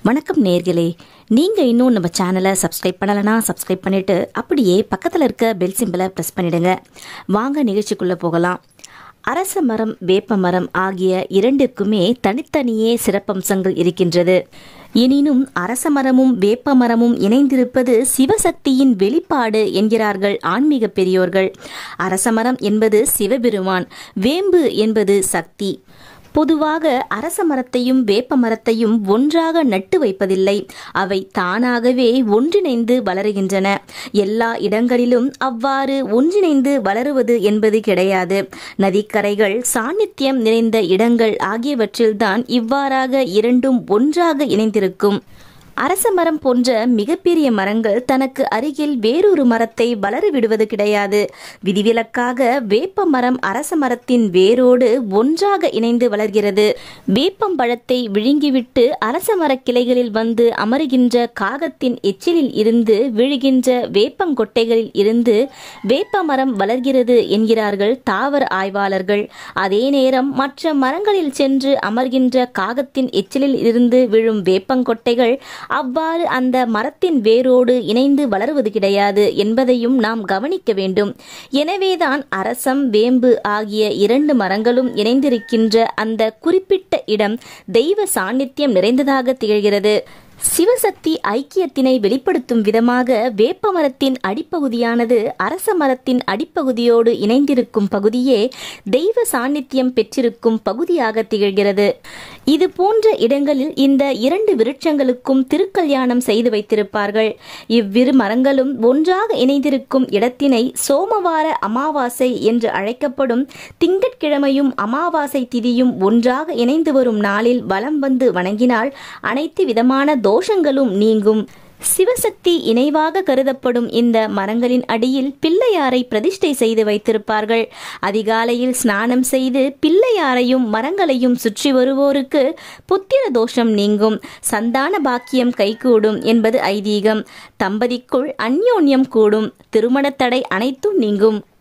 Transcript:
வணக்கம் நேர்களே நீங்கள் இன்னும் நம்ம சேனலை சப்ஸ்கிரைப் பண்ணலைன்னா சப்ஸ்கிரைப் பண்ணிவிட்டு அப்படியே பக்கத்தில் இருக்க பெல் சிம்பிளை ப்ரெஸ் பண்ணிடுங்க வாங்க நிகழ்ச்சிக்குள்ளே போகலாம் அரச மரம் வேப்ப மரம் ஆகிய இரண்டிற்குமே தனித்தனியே சிறப்பம்சங்கள் இருக்கின்றது எனினும் அரச மரமும் வேப்ப மரமும் இணைந்திருப்பது சிவசக்தியின் வெளிப்பாடு என்கிறார்கள் ஆன்மீக பெரியோர்கள் அரச மரம் என்பது சிவபெருமான் வேம்பு என்பது சக்தி பொதுவாக அரச மரத்தையும் வேப்ப மரத்தையும் ஒன்றாக நட்டு வைப்பதில்லை அவை தானாகவே ஒன்றிணைந்து வளருகின்றன எல்லா இடங்களிலும் அவ்வாறு ஒன்றிணைந்து வளருவது என்பது கிடையாது நதிக்கரைகள் சாநித்தியம் நிறைந்த இடங்கள் ஆகியவற்றில்தான் இவ்வாறாக இரண்டும் ஒன்றாக இணைந்திருக்கும் அரச மரம் போன்ற மிகப்பெரிய மரங்கள் தனக்கு அருகில் வேறொரு மரத்தை வளர விடுவது கிடையாது விதிவிலக்காக வேப்ப மரம் அரச மரத்தின் வேரோடு ஒன்றாக இணைந்து வளர்கிறது வேப்பம் பழத்தை விழுங்கிவிட்டு அரச மரக் கிளைகளில் வந்து அமருகின்ற காகத்தின் எச்சிலில் இருந்து விழுகின்ற வேப்பங்கொட்டைகளில் இருந்து வேப்ப மரம் வளர்கிறது என்கிறார்கள் தாவர ஆய்வாளர்கள் அதே நேரம் மற்ற மரங்களில் சென்று அமர்கின்ற காகத்தின் எச்சிலில் இருந்து விழும் வேப்பங்கொட்டைகள் அவ்வாறு அந்த மரத்தின் வேரோடு இணைந்து வளருவது கிடையாது என்பதையும் நாம் கவனிக்க வேண்டும் எனவேதான் அரசம் வேம்பு ஆகிய இரண்டு மரங்களும் இணைந்திருக்கின்ற அந்த குறிப்பிட்ட இடம் தெய்வ சாநித்தியம் நிறைந்ததாக திகழ்கிறது சிவசக்தி ஐக்கியத்தினை வெளிப்படுத்தும் விதமாக வேப்ப மரத்தின் அடிப்பகுதியானது அரச மரத்தின் அடிப்பகுதியோடு இணைந்திருக்கும் பகுதியே தெய்வ சாநித்தியம் பெற்றிருக்கும் பகுதியாக திகழ்கிறது இது போன்ற இடங்களில் இந்த இரண்டு விருட்சங்களுக்கும் திருக்கல்யாணம் செய்து வைத்திருப்பார்கள் இவ்விரு மரங்களும் ஒன்றாக இணைந்திருக்கும் இடத்தினை சோமவார அமாவாசை என்று அழைக்கப்படும் திங்கட்கிழமையும் அமாவாசை திதியும் ஒன்றாக இணைந்து வரும் நாளில் வலம் வந்து வணங்கினால் அனைத்து விதமான தோஷங்களும் நீங்கும் சிவசக்தி இணைவாக கருதப்படும் இந்த மரங்களின் அடியில் பிள்ளையாரை பிரதிஷ்டை செய்து வைத்திருப்பார்கள் அதிகாலையில் ஸ்நானம் செய்து பிள்ளையாரையும் மரங்களையும் சுற்றி வருவோருக்கு புத்திர தோஷம் நீங்கும் சந்தான பாக்கியம் கைகூடும் என்பது ஐதீகம் தம்பதிக்குள் அந்யோன்யம் கூடும் திருமணத்தடை அனைத்தும் நீங்கும்